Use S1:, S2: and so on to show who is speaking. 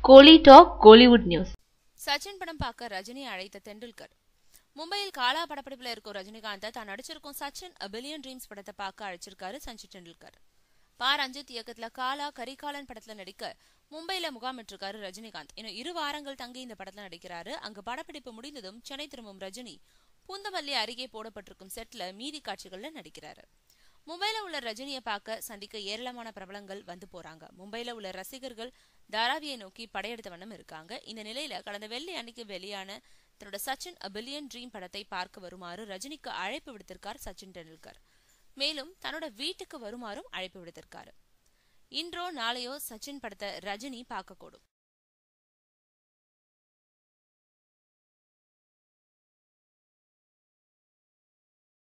S1: கோலி talk Kollywood news
S2: Sachin படம் பார்க்க ரஜினி அழைத்த தெண்டுல்கர் மும்பையில் காலா படப்பிடிப்புல இருக்கும் ரஜினிகாந்தை தான் நடிச்சிருக்கும் சச்சின் அ பில்லியன் ட்ரீம்ஸ் படத்தை பார்க்க அழைச்சிருக்காரு சச்சின் டெண்டுல்கர் பா ரஞ்சித் இயக்கத்துல காலா கரிகாலன் படத்துல நடிக்க மும்பையில முகாமிட்டிருக்காரு ரஜினிகாந்த் இன்னும் இரு வாரங்கள் தங்கி இந்த படத்துல நடிக்கிறாரு அங்கு படப்பிடிப்பு முடிந்ததும் சென்னை திரும்பும் ரஜினி பூந்தமல்லி அருகே போடப்பட்டிருக்கும் செட்ல மீதி காட்சிகள்ல நடிக்கிறாரு மும்பைல உள்ள ரஜினியை பார்க்க சந்திக்க ஏராளமான பிரபலங்கள் வந்து போறாங்க மும்பைல உள்ள ரசிகர்கள் தாராவியை நோக்கி படையெடுத்த வண்ணம் இருக்காங்க இந்த நிலையில கடந்த வெள்ளி அன்னைக்கு வெளியான தன்னோட சச்சின் அ பில்லியன் ட்ரீம் படத்தை பார்க்க வருமாறு ரஜினிக்கு அழைப்பு விடுத்திருக்கார் சச்சின் டெண்டுல்கர் மேலும் தன்னோட வீட்டுக்கு வருமாறும் அழைப்பு விடுத்திருக்காரு இன்றோ நாளையோ சச்சின் படத்தை ரஜினி பார்க்கக்கூடும்